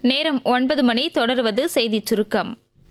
நேரம் ஒன்பது மணி தொடருவது செய்திச் சுருக்கம்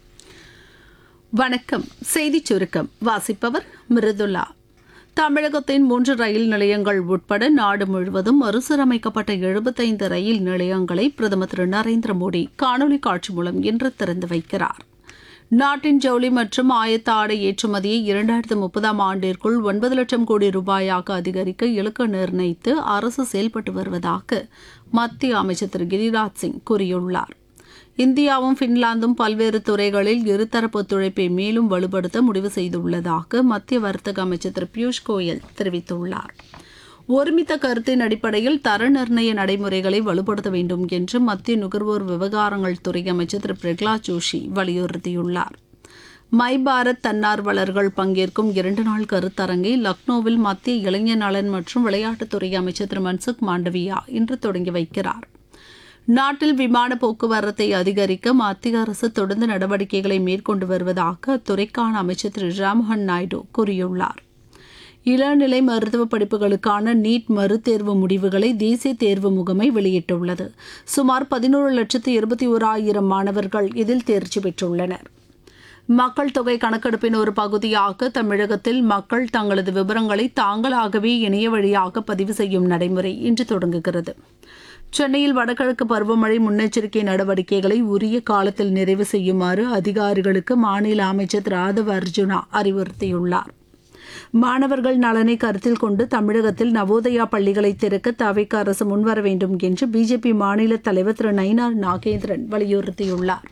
வணக்கம் செய்திச் சுருக்கம் வாசிப்பவர் மிருதுல்லா தமிழகத்தின் மூன்று ரயில் நிலையங்கள் உட்பட நாடு முழுவதும் மறுசீரமைக்கப்பட்ட எழுபத்தைந்து ரயில் நிலையங்களை பிரதமர் திரு நரேந்திர மோடி காணொலி காட்சி மூலம் இன்று திறந்து வைக்கிறார் நாட்டின் ஜவுளி மற்றும் ஆயத்த ஆடை ஏற்றுமதியை இரண்டாயிரத்து முப்பதாம் ஆண்டிற்குள் ஒன்பது லட்சம் கோடி ரூபாயாக அதிகரிக்க இலக்கு நிர்ணயித்து அரசு செயல்பட்டு வருவதாக மத்திய அமைச்சர் திரு கிரிராஜ் சிங் கூறியுள்ளார் இந்தியாவும் பின்லாந்தும் பல்வேறு துறைகளில் இருதரப்பு ஒத்துழைப்பை மேலும் வலுப்படுத்த முடிவு செய்துள்ளதாக மத்திய வர்த்தக அமைச்சர் திரு பியூஷ் கோயல் தெரிவித்துள்ளார் ஒருமித்த கருத்தின் அடிப்படையில் தர நிர்ணய நடைமுறைகளை வலுப்படுத்த வேண்டும் என்று மத்திய நுகர்வோர் விவகாரங்கள் துறை அமைச்சர் திரு பிரகலாத் ஜோஷி வலியுறுத்தியுள்ளார் மை பாரத் தன்னார்வலர்கள் பங்கேற்கும் இரண்டு நாள் கருத்தரங்கை லக்னோவில் மத்திய இளைஞர் நலன் மற்றும் விளையாட்டுத்துறை அமைச்சர் திரு மன்சுக் மாண்டவியா இன்று தொடங்கி வைக்கிறார் நாட்டில் விமான போக்குவரத்தை அதிகரிக்க மத்திய அரசு தொடர்ந்து நடவடிக்கைகளை மேற்கொண்டு வருவதாக அத்துறைக்கான அமைச்சர் திரு ராம்மோகன் நாயுடு கூறியுள்ளார் இளநிலை மருத்துவ படிப்புகளுக்கான நீட் மறுதேர்வு முடிவுகளை தேசிய தேர்வு முகமை வெளியிட்டுள்ளது சுமார் பதினோரு லட்சத்து இருபத்தி ஓராயிரம் மாணவர்கள் இதில் தேர்ச்சி பெற்றுள்ளனர் மக்கள் தொகை கணக்கெடுப்பின் ஒரு பகுதியாக தமிழகத்தில் மக்கள் தங்களது விவரங்களை தாங்களாகவே இணைய வழியாக பதிவு செய்யும் நடைமுறை இன்று தொடங்குகிறது சென்னையில் வடகிழக்கு பருவமழை முன்னெச்சரிக்கை நடவடிக்கைகளை உரிய காலத்தில் நிறைவு செய்யுமாறு அதிகாரிகளுக்கு மாநில அமைச்சர் திரு ஆதவ அர்ஜுனா அறிவுறுத்தியுள்ளார் மாணவர்கள் நலனை கருத்தில் கொண்டு தமிழகத்தில் நவோதயா பள்ளிகளை திறக்க தவிக அரசு முன்வர வேண்டும் என்று பிஜேபி மாநில தலைவர் திரு நயினார் நாகேந்திரன் வலியுறுத்தியுள்ளார்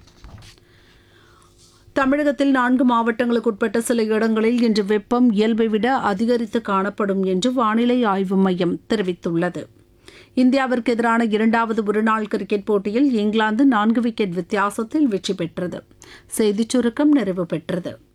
தமிழகத்தில் நான்கு மாவட்டங்களுக்கு உட்பட்ட சில இடங்களில் இன்று வெப்பம் இயல்பை விட அதிகரித்து காணப்படும் என்று வானிலை ஆய்வு மையம் தெரிவித்துள்ளது இந்தியாவிற்கு எதிரான இரண்டாவது ஒருநாள் கிரிக்கெட் போட்டியில் இங்கிலாந்து நான்கு விக்கெட் வித்தியாசத்தில் வெற்றி பெற்றது செய்திச் சுருக்கம் நிறைவு பெற்றது